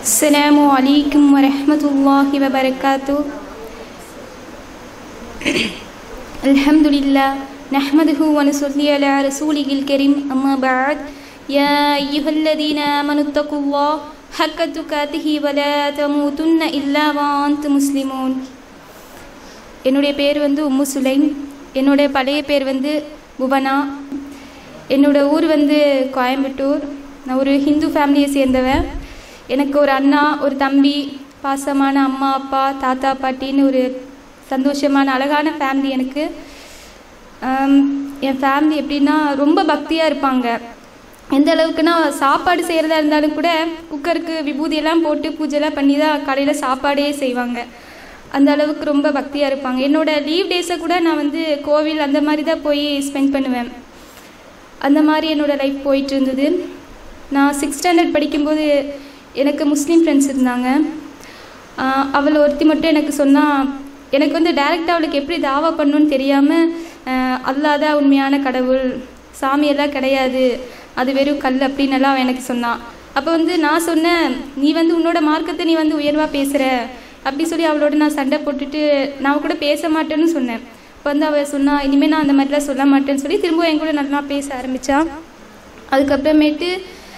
السلام عليكم ورحمة الله وبركاته الحمد لله نحمده ونصلي على رسوله الكريم أما بعد يا أيها الذين آمنوا اتقوا الله حق تقاته ولا تموتن إلا وأنتم مسلمون என்னுடைய பேர் வந்து உம்மு சுலைம் என்னுடைய பழைய பேர் வந்து புவனா என்னோட ஊர் வந்து கோயம்புத்தூர் நான் ஒரு ஹிந்து ஃபேமிலியை சேர்ந்தவன் எனக்கு ஒரு அண்ணா ஒரு தம்பி பாசமான அம்மா அப்பா தாத்தா பாட்டின்னு ஒரு சந்தோஷமான அழகான ஃபேமிலி எனக்கு ஆம், என் ஃபேமிலி எப்படின்னா ரொம்ப பக்தியாக இருப்பாங்க எந்த அளவுக்குன்னா சாப்பாடு செய்கிறதா இருந்தாலும் கூட குக்கருக்கு விபூதியெல்லாம் போட்டு பூஜைலாம் பண்ணி தான் காலையில் சாப்பாடே செய்வாங்க அந்த அளவுக்கு ரொம்ப பக்தியாக இருப்பாங்க என்னோட லீவ் டேஸை கூட நான் வந்து கோவில் அந்த மாதிரி தான் போய் ஸ்பெண்ட் பண்ணுவேன் அந்த மாதிரி என்னோடய லைஃப் போயிட்டு இருந்தது நான் சிக்ஸ் ஸ்டாண்டர்ட் படிக்கும்போது எனக்கு முஸ்லீம் ஃப்ரெண்ட்ஸ் இருந்தாங்க ஆஹ் அவள் ஒருத்தி மட்டும் எனக்கு சொன்னால் எனக்கு வந்து டைரெக்டாக அவளுக்கு எப்படி தாவா பண்ணணும்னு தெரியாமல் அல்லாஹ் தான் உண்மையான கடவுள் சாமியெல்லாம் கிடையாது அது வெறும் கல் அப்படின்னு எல்லாம் அவள் எனக்கு சொன்னான் அப்போ வந்து நான் சொன்னேன் நீ வந்து உன்னோட மார்க்கத்தை நீ வந்து உயர்வாக பேசுகிற அப்படி சொல்லி அவளோட நான் சண்டை போட்டுட்டு நான் அவ கூட பேச மாட்டேன்னு சொன்னேன் இப்போ வந்து அவள் சொன்னா இனிமேல் நான் அந்த மாதிரிலாம் சொல்ல மாட்டேன்னு சொல்லி திரும்ப என் கூட நல்லா பேச ஆரம்பித்தான் அதுக்கப்புறமேட்டு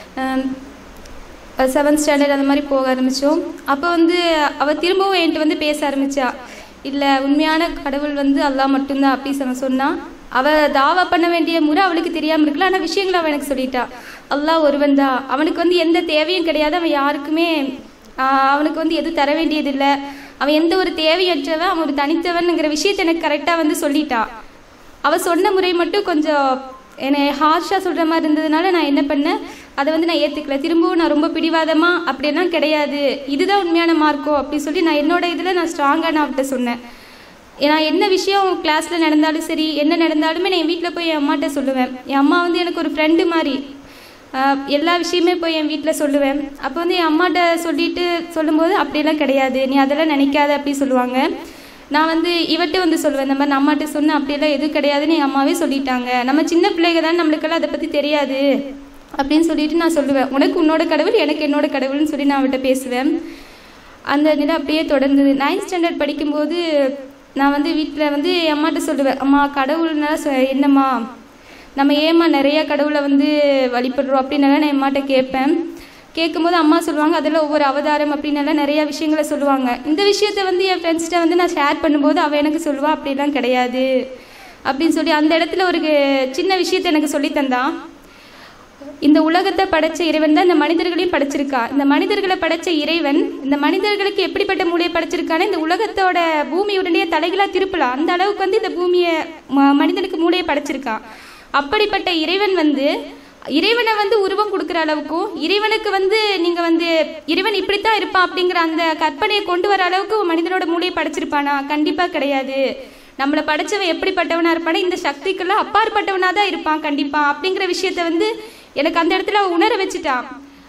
செவன்த் ஸ்டாண்டர்ட் அந்த மாதிரி போக ஆரம்பித்தோம் அப்போ வந்து அவள் திரும்பவும் என்கிட்ட வந்து பேச ஆரம்பித்தா இல்லை உண்மையான கடவுள் வந்து அல்லாஹ் மட்டும்தான் அப்படி சொன்ன சொன்னா அவள் தாவா பண்ண வேண்டிய முறை அவளுக்கு தெரியாமல் இருக்கல ஆனால் விஷயங்களை அவள் எனக்கு சொல்லிட்டா அல்லாஹ் ஒருவன் தான் அவனுக்கு வந்து எந்த தேவையும் கிடையாது அவன் யாருக்குமே ஆஹ் அவனுக்கு வந்து எதுவும் தர வேண்டியதில்லை அவன் எந்த ஒரு தேவையற்றவன் அவன் ஒரு தனித்தவன்ங்கிற விஷயத்தை எனக்கு கரெக்டாக வந்து சொல்லிட்டா அவள் சொன்ன முறை மட்டும் கொஞ்சம் என்னை ஹார்ஷாக சொல்கிற மாதிரி இருந்ததுனால நான் என்ன பண்ணேன் அதை வந்து நான் ஏற்றுக்கல திரும்பவும் நான் ரொம்ப பிடிவாதமாக அப்படியெல்லாம் கிடையாது இதுதான் உண்மையான மார்க்கோ அப்படி சொல்லி நான் என்னோட இதில் நான் ஸ்ட்ராங்காக நான் அவர்கிட்ட சொன்னேன் நான் என்ன விஷயம் கிளாஸில் நடந்தாலும் சரி என்ன நடந்தாலுமே நான் என் வீட்டில் போய் என் அம்மாட்ட சொல்லுவேன் என் அம்மா வந்து எனக்கு ஒரு ஃப்ரெண்டு மாதிரி ஆஹ் எல்லா விஷயமே போய் என் வீட்டில் சொல்லுவேன் அப்போ வந்து என் அம்மாட்ட சொல்லிட்டு சொல்லும்போது அப்படியெல்லாம் கிடையாது நீ அதெல்லாம் நினைக்காத அப்படி சொல்லுவாங்க நான் வந்து இவட்ட வந்து சொல்லுவேன் இந்த மாதிரி நான் அம்மாட்ட சொன்னேன் அப்படியெல்லாம் எதுவும் கிடையாதுன்னு என் அம்மாவே சொல்லிட்டாங்க நம்ம சின்ன பிள்ளைங்க தான் நம்மளுக்கெல்லாம் அதை பற்றி தெரியாது அப்படின்னு சொல்லிட்டு நான் சொல்லுவேன் உனக்கு உன்னோட கடவுள் எனக்கு என்னோட கடவுள்னு சொல்லி நான் அவட்ட பேசுவேன் அந்த நிலை அப்படியே தொடர்ந்தது நைன்த் ஸ்டாண்டர்ட் படிக்கும்போது நான் வந்து வீட்டில் வந்து என் அம்மாட்ட சொல்லுவேன் அம்மா கடவுள்னா சொ- என்னம்மா நம்ம ஏம்மா நிறைய கடவுளை வந்து வழிபடுறோம் அப்படின்னு நான் என் அம்மாட்ட கேட்பேன் கேட்கும்போது அம்மா சொல்லுவாங்க அதில் ஒவ்வொரு அவதாரம் அப்படின்னு எல்லாம் நிறைய விஷயங்களை சொல்லுவாங்க இந்த விஷயத்த வந்து என் ஃப்ரெண்ட்ஸ்கிட்ட வந்து நான் ஷேர் பண்ணும்போது அவள் எனக்கு சொல்லுவா அப்படிலாம் கிடையாது அப்படின்னு சொல்லி அந்த இடத்துல ஒரு சின்ன விஷயத்தை எனக்கு சொல்லி தந்தான் இந்த உலகத்தை படைச்ச இறைவன் தான் இந்த மனிதர்களையும் படைச்சிருக்கா இந்த மனிதர்களை படைச்ச இறைவன் இந்த மனிதர்களுக்கு எப்படிப்பட்ட மூளையை படைச்சிருக்கான்னு இந்த உலகத்தோட பூமியுடனே தலைகளாக திருப்பலாம் அந்த அளவுக்கு வந்து இந்த பூமியை ம- மனிதனுக்கு மூளையை படைச்சிருக்கான் அப்படிப்பட்ட இறைவன் வந்து இறைவனை வந்து உருவம் கொடுக்குற அளவுக்கும் இறைவனுக்கு வந்து நீங்க வந்து இறைவன் இப்படித்தான் இருப்பான் அப்படிங்கிற அந்த கற்பனையை கொண்டு வர அளவுக்கு ஒரு மனிதனோட மூளையை படைச்சிருப்பானா கண்டிப்பா கிடையாது நம்மளை படைச்சவன் எப்படிப்பட்டவனா இருப்பானா இந்த சக்திக்கெல்லாம் அப்பாற்பட்டவனா தான் இருப்பான் கண்டிப்பா அப்படிங்கிற விஷயத்த வந்து எனக்கு அந்த இடத்துல அவ உணர வச்சுட்டான்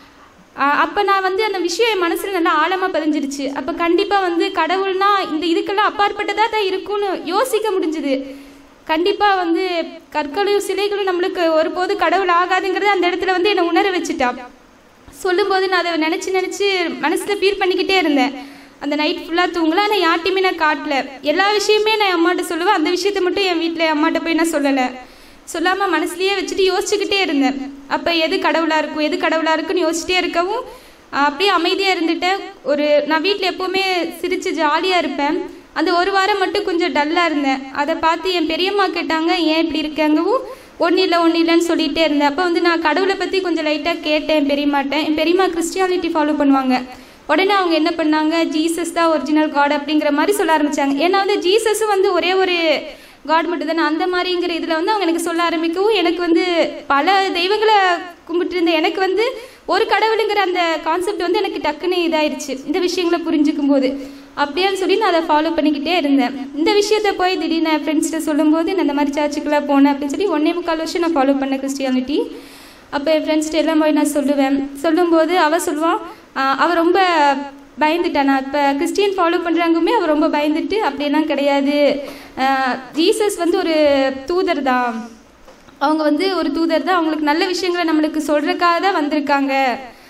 ஆஹ் அப்ப நான் வந்து அந்த விஷயம் என் மனசுல நல்லா ஆழமா பதிஞ்சிருச்சு அப்ப கண்டிப்பா வந்து கடவுள்னா இந்த இதுக்கெல்லாம் அப்பாற்பட்டதா தான் இருக்கும்னு யோசிக்க முடிஞ்சுது கண்டிப்பா வந்து கற்களும் சிலைகளும் நம்மளுக்கு ஒருபோது கடவுள் ஆகாதுங்கிறது அந்த இடத்துல வந்து என்னை உணர வச்சுட்டா சொல்லும்போது நான் அதை நினச்சி நினச்சி மனசில் ஃபீல் பண்ணிக்கிட்டே இருந்தேன் அந்த நைட் ஃபுல்லாக தூங்கல ஆனால் யார்ட்டையுமே நான் காட்டல எல்லா விஷயமே நான் என் அம்மாட்ட சொல்லுவேன் அந்த விஷயத்தை மட்டும் என் வீட்டில் அம்மாட்ட போய் நான் சொல்லலை சொல்லாமல் மனசுலயே வச்சுட்டு யோசிச்சுக்கிட்டே இருந்தேன் அப்போ எது கடவுளாக இருக்கும் எது கடவுளாக இருக்குன்னு யோசிச்சிட்டே இருக்கவும் ஆஹ் அப்படியே அமைதியாக இருந்துட்டேன் ஒரு நான் வீட்டில் எப்போவுமே சிரித்து ஜாலியாக இருப்பேன் அந்த ஒரு வாரம் மட்டும் கொஞ்சம் டல்லாக இருந்தேன் அதை பார்த்து என் பெரியம்மா கேட்டாங்க ஏன் இப்படி இருக்காங்கவும் ஒன்றும் இல்லை ஒன்றும் இல்லைன்னு சொல்லிகிட்டே இருந்தேன் அப்போ வந்து நான் கடவுளை பற்றி கொஞ்சம் லைட்டாக கேட்டேன் என் பெரியம்மாட்ட என் பெரியம்மா கிறிஸ்டியானிட்டி ஃபாலோ பண்ணுவாங்க உடனே அவங்க என்ன பண்ணாங்க ஜீசஸ் தான் ஒரிஜினல் காட் அப்படிங்கிற மாதிரி சொல்ல ஆரம்பிச்சாங்க ஏன்னா வந்து ஜீசஸும் வந்து ஒரே ஒரு காட் மட்டும் தானே அந்த மாதிரிங்கிற இதில் வந்து அவங்க எனக்கு சொல்ல ஆரம்பிக்கவும் எனக்கு வந்து பல தெய்வங்களை கும்பிட்டு இருந்த எனக்கு வந்து ஒரு கடவுளுங்கிற அந்த கான்செப்ட் வந்து எனக்கு டக்குன்னு இதாயிருச்சு இந்த விஷயங்களை புரிஞ்சுக்கும் போது அப்படியான்னு சொல்லி நான் அதை ஃபாலோ பண்ணிக்கிட்டே இருந்தேன் இந்த விஷயத்த போய் திடீர்னு என் ஃப்ரெண்ட்ஸ்கிட்ட சொல்லும்போது நான் இந்த மாதிரி சர்ச்சுக்கெல்லாம் போனேன் அப்படின்னு சொல்லி ஒன்னே முக்கால் வருஷம் நான் ஃபாலோ பண்ணேன் கிறிஸ்டியானிட்டி அப்போ என் ஃப்ரெண்ட்ஸ்கிட்ட எல்லாம் போய் நான் சொல்லுவேன் சொல்லும்போது அவள் சொல்லுவான் அவள் ரொம்ப பயந்துட்டா நான் இப்போ கிறிஸ்டியன் ஃபாலோ பண்ணுறாங்குமே அவள் ரொம்ப பயந்துட்டு அப்படியெல்லாம் கிடையாது ஆஹ் ஜீசஸ் வந்து ஒரு தூதர் தான் அவங்க வந்து ஒரு தூதர் தான் அவங்களுக்கு நல்ல விஷயங்களை நம்மளுக்கு சொல்றதுக்காக தான் வந்திருக்காங்க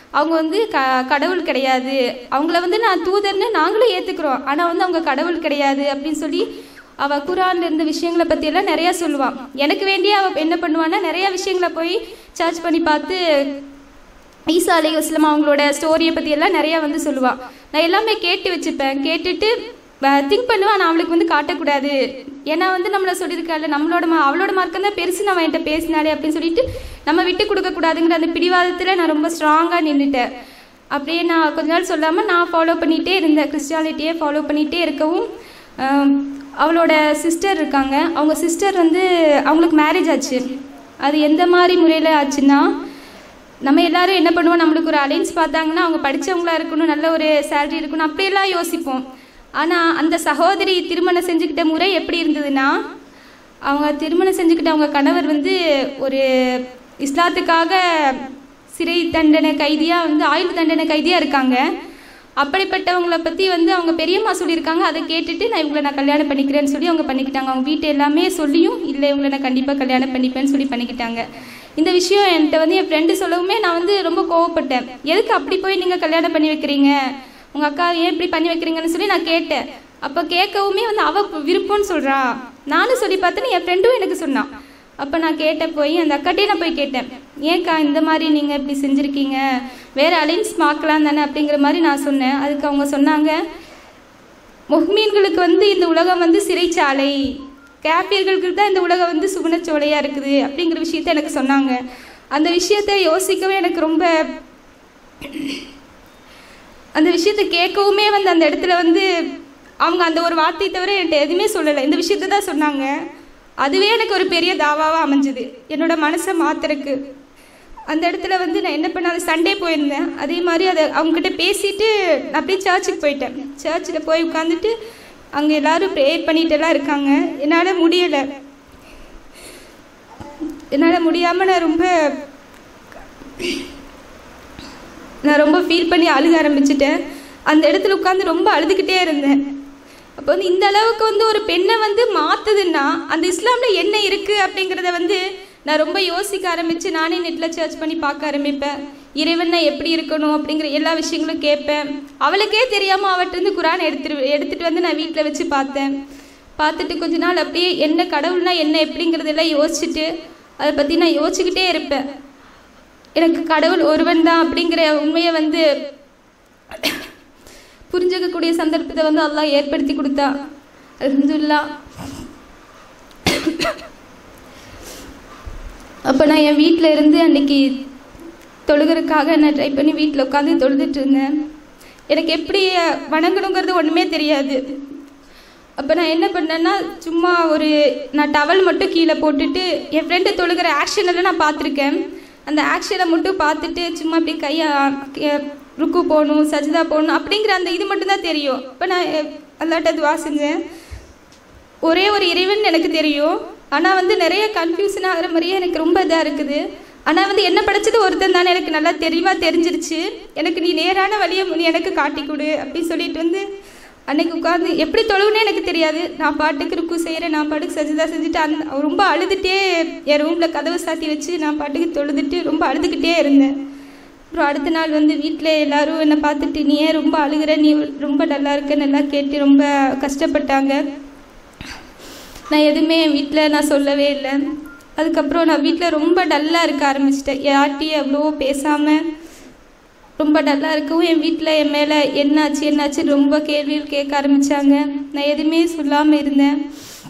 அவங்க வந்து க கடவுள் கிடையாது அவங்கள வந்து நான் தூதர்னு நாங்களும் ஏற்றுக்குறோம் ஆனால் வந்து அவங்க கடவுள் கிடையாது அப்படின்னு சொல்லி அவள் குரான்ல இருந்த விஷயங்களை பற்றியெல்லாம் நிறையா சொல்லுவாள் எனக்கு வேண்டிய அவள் என்ன பண்ணுவான்னா நிறையா விஷயங்களை போய் சர்ச் பண்ணி பார்த்து ஈசா அலி வஸ்லம் அவங்களோட ஸ்டோரியை பற்றி எல்லாம் நிறையா வந்து சொல்லுவாள் நான் எல்லாமே கேட்டு வச்சுப்பேன் கேட்டுட்டு திங்க் பண்ணுவேன் ஆனால் அவளுக்கு வந்து காட்டக்கூடாது ஏன்னா வந்து நம்மளை சொல்லியிருக்காள் நம்மளோட மா அவளோட மார்க்கம் தான் பெருசு நம்ம என்கிட்ட பேசினாலே அப்படின்னு சொல்லிட்டு நம்ம விட்டு கொடுக்கக்கூடாதுங்கிற அந்த பிடிவாதத்தில் நான் ரொம்ப ஸ்ட்ராங்காக நின்றுட்டேன் அப்படியே நான் கொஞ்ச நாள் சொல்லாமல் நான் ஃபாலோ பண்ணிகிட்டே இருந்தேன் கிறிஸ்டியானிட்டியே ஃபாலோ பண்ணிகிட்டே இருக்கவும் ஆம், அவளோட சிஸ்டர் இருக்காங்க அவங்க சிஸ்டர் வந்து அவங்களுக்கு மேரேஜ் ஆச்சு அது எந்த மாதிரி முறையில் ஆச்சுன்னா நம்ம எல்லாரும் என்ன பண்ணுவோம் நம்மளுக்கு ஒரு அலைன்ஸ் பார்த்தாங்கன்னா அவங்க படிச்சவங்களா இருக்கணும் நல்ல ஒரு சேலரி இருக்கணும் அப்படியெல்லாம் யோசிப்போம் ஆனால் அந்த சகோதரி திருமணம் செஞ்சுக்கிட்ட முறை எப்படி இருந்ததுன்னா அவங்க திருமணம் செஞ்சுக்கிட்ட அவங்க கணவர் வந்து ஒரு இஸ்லாத்துக்காக சிறை தண்டனை கைதியாக வந்து ஆயுள் தண்டனை கைதியாக இருக்காங்க அப்படிப்பட்டவங்கள பற்றி வந்து அவங்க பெரியம்மா சொல்லியிருக்காங்க அதை கேட்டுட்டு நான் இவங்களை நான் கல்யாணம் பண்ணிக்கிறேன்னு சொல்லி அவங்க பண்ணிக்கிட்டாங்க அவங்க வீட்டு எல்லாமே சொல்லியும் இல்லை இவங்களை நான் கண்டிப்பாக கல்யாணம் பண்ணிப்பேன்னு சொல்லி பண்ணிக்கிட்டாங்க இந்த விஷயம் என்கிட்ட வந்து என் ஃப்ரெண்டு சொல்லவுமே நான் வந்து ரொம்ப கோவப்பட்டேன் எதுக்கு அப்படி போய் நீங்கள் கல்யாணம் பண்ணி வைக்கிறீங்க உங்கள் அக்கா ஏன் இப்படி பண்ணி வைக்கிறீங்கன்னு சொல்லி நான் கேட்டேன் அப்போ கேட்கவுமே வந்து அவள் விருப்பம்னு சொல்கிறா நானும் சொல்லி பார்த்தேன்னு என் ஃப்ரெண்டும் எனக்கு சொன்னான் அப்போ நான் கேட்ட போய் அந்த அக்காட்டே நான் போய் கேட்டேன் ஏன்க்கா இந்த மாதிரி நீங்கள் இப்படி செஞ்சுருக்கீங்க வேறு அலைன்ஸ் பார்க்கலாம் தானே அப்படிங்கிற மாதிரி நான் சொன்னேன் அதுக்கு அவங்க சொன்னாங்க முஹ்மீன்களுக்கு வந்து இந்த உலகம் வந்து சிறைச்சாலை கேப்பியர்களுக்கு தான் இந்த உலகம் வந்து சுகுணச்சோலையாக இருக்குது அப்படிங்கிற விஷயத்த எனக்கு சொன்னாங்க அந்த விஷயத்த யோசிக்கவே எனக்கு ரொம்ப அந்த விஷயத்த கேட்கவுமே வந்து அந்த இடத்துல வந்து அவங்க அந்த ஒரு வார்த்தையை தவிர என்கிட்ட எதுவுமே சொல்லலை இந்த விஷயத்த தான் சொன்னாங்க அதுவே எனக்கு ஒரு பெரிய தாவாவாக அமைஞ்சுது என்னோட மனசை மாத்துறதுக்கு அந்த இடத்துல வந்து நான் என்ன பண்ண சண்டே போயிருந்தேன் அதே மாதிரி அதை அவங்ககிட்ட பேசிட்டு நான் அப்படியே சர்ச்சுக்கு போயிட்டேன் சர்ச்சில் போய் உட்காந்துட்டு அங்கே எல்லாரும் ப்ரேயர் பண்ணிட்டுலாம் இருக்காங்க என்னால் முடியலை என்னால் முடியாமல் நான் ரொம்ப நான் ரொம்ப ஃபீல் பண்ணி அழுக ஆரம்பிச்சிட்டேன் அந்த இடத்துல உட்காந்து ரொம்ப அழுதுகிட்டே இருந்தேன் அப்போ வந்து இந்த அளவுக்கு வந்து ஒரு பெண்ணை வந்து மாத்துதுன்னா அந்த இஸ்லாமில் என்ன இருக்குது அப்படிங்கிறத வந்து நான் ரொம்ப யோசிக்க ஆரம்பித்து நானே நெட்டில் சர்ச் பண்ணி பார்க்க ஆரம்பிப்பேன் இறைவனை எப்படி இருக்கணும் அப்படிங்கிற எல்லா விஷயங்களும் கேட்பேன் அவளுக்கே தெரியாமல் அவர்கிட்ட குரான் எடுத்துட்டு எடுத்துகிட்டு வந்து நான் வீட்டில் வச்சு பார்த்தேன் பார்த்துட்டு கொஞ்ச நாள் அப்படியே என்ன கடவுள்னா என்ன எப்படிங்கிறதெல்லாம் யோசிச்சுட்டு அதை பற்றி நான் யோசிச்சுக்கிட்டே இருப்பேன் எனக்கு கடவுள் ஒருவன் தான் அப்படிங்கிற உண்மையை வந்து புரிஞ்சுக்கக்கூடிய சந்தர்ப்பத்தை வந்து அல்லாஹ் ஏற்படுத்தி கொடுத்தா அல்ஹம்துலில்லாஹ் அப்போ நான் என் வீட்டில் இருந்து அன்னைக்கு தொழுகிறதுக்காக நான் ட்ரை பண்ணி வீட்டில் உட்காந்து தொழுதுட்டு இருந்தேன் எனக்கு எப்படி வணங்கணுங்கிறது ஒன்றுமே தெரியாது அப்போ நான் என்ன பண்ணேன்னா சும்மா ஒரு நான் டவல் மட்டும் கீழே போட்டுட்டு என் ஃப்ரெண்டு தொழுகிற ஆக்ஷன் எல்லாம் நான் பார்த்துருக்கேன் அந்த ஆக்ஷனை மட்டும் பார்த்துட்டு சும்மா அப்படி கையை கே- ருக்கு போகணும் சஜிதா போகணும் அப்படிங்கிற அந்த இது மட்டும் தான் தெரியும் இப்போ நான் அல்லாட்ட துவா செஞ்சேன் ஒரே ஒரு இறைவன் எனக்கு தெரியும் ஆனால் வந்து நிறைய கன்ஃபியூஷன் ஆகிற மாதிரியே எனக்கு ரொம்ப இதாக இருக்குது ஆனால் வந்து என்ன படைச்சது ஒருத்தன் தானே எனக்கு நல்லா தெளிவாக தெரிஞ்சிருச்சு எனக்கு நீ நேரான வழியை நீ எனக்கு காட்டி கொடு அப்படின்னு சொல்லிட்டு வந்து அன்னைக்கு உட்காந்து எப்படி தொழுவுனே எனக்கு தெரியாது நான் பாட்டுக்கு ருக்கு செய்கிறேன் நான் பாட்டுக்கு சஜிதா செஞ்சுட்டு அந்த ரொம்ப அழுதுகிட்டே என் ரூமில் கதவை சாத்தி வச்சு நான் பாட்டுக்கு தொழுதுட்டு ரொம்ப அழுதுகிட்டே இருந்தேன் அப்புறம் அடுத்த நாள் வந்து வீட்டில் எல்லாரும் என்னை பார்த்துட்டு நீ ஏன் ரொம்ப அழுகிற நீ ரொம்ப நல்லா இருக்க நல்லா கேட்டு ரொம்ப கஷ்டப்பட்டாங்க நான் எதுவுமே என் வீட்டில் நான் சொல்லவே இல்லை அதுக்கப்புறம் நான் வீட்டில் ரொம்ப டல்லாக இருக்க ஆரம்பிச்சிட்டேன் யார்கிட்டையும் எவ்வளவோ பேசாமல் ரொம்ப டல்லாக இருக்கவும் என் வீட்டில் என் மேலே என்னாச்சு என்னாச்சு ரொம்ப கேள்விகள் கேட்க ஆரம்பித்தாங்க நான் எதுவுமே சொல்லாமல் இருந்தேன்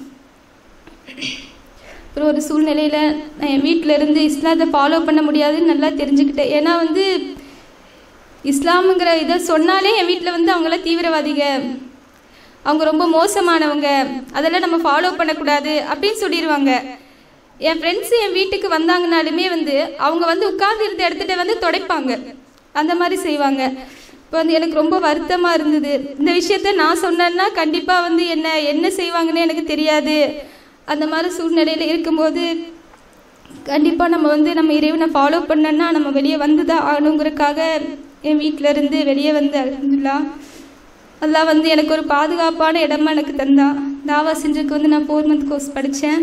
அப்புறம் ஒரு சூழ்நிலையில் நான் என் வீட்டில் இருந்து இஸ்லாத்தை ஃபாலோ பண்ண முடியாதுன்னு நல்லா தெரிஞ்சுக்கிட்டேன் ஏன்னா வந்து இஸ்லாமுங்கிற இதை சொன்னாலே என் வீட்டில் வந்து அவங்களாம் தீவிரவாதிக அவங்க ரொம்ப மோசமானவங்க அதெல்லாம் நம்ம ஃபாலோ பண்ணக்கூடாது அப்படின்னு சொல்லிடுவாங்க என் ஃப்ரெண்ட்ஸ் என் வீட்டுக்கு வந்தாங்கனாலுமே வந்து அவங்க வந்து உட்கார்ந்து இருந்த இடத்துல வந்து துடைப்பாங்க அந்த மாதிரி செய்வாங்க இப்போ வந்து எனக்கு ரொம்ப வருத்தமாக இருந்தது இந்த விஷயத்த நான் சொன்னேன்னா கண்டிப்பாக வந்து என்ன என்ன செய்வாங்கன்னு எனக்கு தெரியாது அந்த மாதிரி சூழ்நிலையில் இருக்கும்போது கண்டிப்பாக நம்ம வந்து நம்ம இறைவனை ஃபாலோ பண்ணோன்னா நம்ம வெளியே வந்து தான் ஆகணுங்கிறதுக்காக என் வீட்டில் இருந்து வெளியே வந்து அல்ஹம்துலில்லாஹ் அல்லாஹ் வந்து எனக்கு ஒரு பாதுகாப்பான இடமா எனக்கு தந்தான் தாவா செஞ்சதுக்கு வந்து நான் ஃபோர் மந்த் கோர்ஸ் படித்தேன்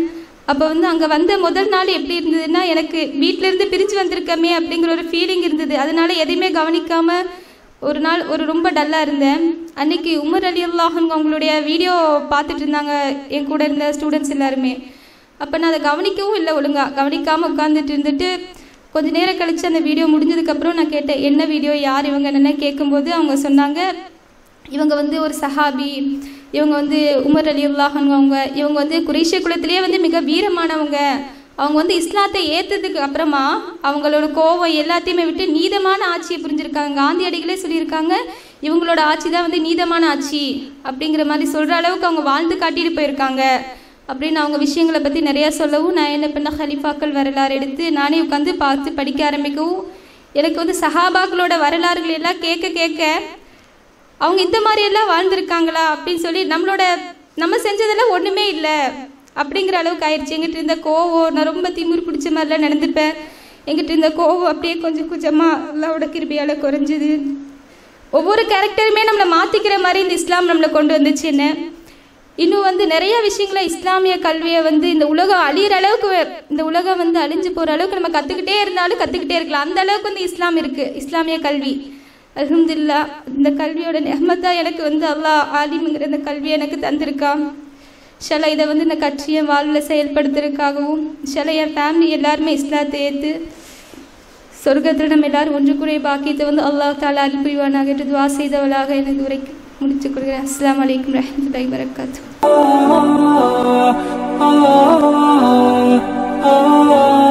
அப்போ வந்து அங்கே வந்த முதல் நாள் எப்படி இருந்ததுன்னா எனக்கு வீட்டிலேருந்து பிரிஞ்சு வந்திருக்கமே அப்படிங்கிற ஒரு ஃபீலிங் இருந்தது அதனால எதையுமே கவனிக்காமல் ஒரு நாள் ஒரு ரொம்ப டல்லாக இருந்தேன் அன்னைக்கு உமர் அலி அல்லாஹன் அவங்களுடைய வீடியோ பார்த்துட்டு இருந்தாங்க என் கூட இருந்த ஸ்டூடெண்ட்ஸ் எல்லாருமே அப்போ நான் அதை கவனிக்கவும் இல்லை ஒழுங்கா கவனிக்காமல் உட்காந்துட்டு இருந்துட்டு கொஞ்ச நேரம் கழிச்சு அந்த வீடியோ முடிஞ்சதுக்கப்புறம் நான் கேட்டேன் என்ன வீடியோ யார் இவங்க என்னென்ன கேட்கும்போது அவங்க சொன்னாங்க இவங்க வந்து ஒரு சஹாபி இவங்க வந்து உமர் அலி அல்லாஹன் அவங்க இவங்க வந்து குரேஷிய குலத்திலேயே வந்து மிக வீரமானவங்க அவங்க வந்து இஸ்லாத்தை ஏற்றதுக்கு அப்புறமா அவங்களோட கோவம் எல்லாத்தையுமே விட்டு நீதமான ஆட்சியை புரிஞ்சிருக்காங்க காந்தியடிகளே சொல்லியிருக்காங்க இவங்களோட ஆட்சி தான் வந்து நீதமான ஆட்சி அப்படிங்கிற மாதிரி சொல்கிற அளவுக்கு அவங்க வாழ்ந்து காட்டிட்டு போயிருக்காங்க அப்படின்னு அவங்க விஷயங்களை பற்றி நிறையா சொல்லவும் நான் என்ன பண்ண ஹலிஃபாக்கள் வரலாறு எடுத்து நானே உட்காந்து பார்த்து படிக்க ஆரம்பிக்கவும் எனக்கு வந்து சஹாபாக்களோட வரலாறுகள் எல்லாம் கேட்க கேட்க அவங்க இந்த மாதிரி எல்லாம் வாழ்ந்திருக்காங்களா அப்படின்னு சொல்லி நம்மளோட நம்ம செஞ்சதெல்லாம் ஒன்றுமே இல்லை அப்படிங்கிற அளவுக்கு ஆயிடுச்சு எங்கிட்ட இருந்த கோவம் நான் ரொம்ப திமிர் பிடிச்ச மாதிரிலாம் நடந்துப்பேன் எங்கிட்ட இருந்த கோவம் அப்படியே கொஞ்சம் கொஞ்சமாக அல்லாவோட கிருபியால் குறைஞ்சிது ஒவ்வொரு கேரக்டருமே நம்மளை மாற்றிக்கிற மாதிரி இந்த இஸ்லாம் நம்மளை கொண்டு வந்துச்சு என்ன இன்னும் வந்து நிறைய விஷயங்களை இஸ்லாமிய கல்வியை வந்து இந்த உலகம் அழியிற அளவுக்கு இந்த உலகம் வந்து அழிஞ்சு போகிற அளவுக்கு நம்ம கற்றுக்கிட்டே இருந்தாலும் கற்றுக்கிட்டே இருக்கலாம் அந்த அளவுக்கு வந்து இஸ்லாம் இருக்குது இஸ்லாமிய கல்வி அல்ஹம்துலில்லா இந்த கல்வியோட நெஹ்மத்தா எனக்கு வந்து அல்லாஹ் ஆலிமுங்கிற இந்த கல்வி எனக்கு தந்திருக்கான் சில இதை வந்து இந்த கட்சியை வாழ்வில் செயல்படுத்துறதுக்காகவும் சில என் ஃபேமிலி எல்லாருமே இஸ்லாத்தை ஏற்று சொர்க்கத்தில் நம்ம எல்லாரும் ஒன்று கூடிய பாக்கியத்தை வந்து அல்லாஹ் தாலா அனுப்பிவானாக என்று துவா செய்தவளாக எனது உரைக்கு முடித்துக் கொள்கிறேன் அஸ்ஸலாமு அலைக்கும் ரஹமத்துல்லாஹி வரகாத்து ah, ah, ah, ah.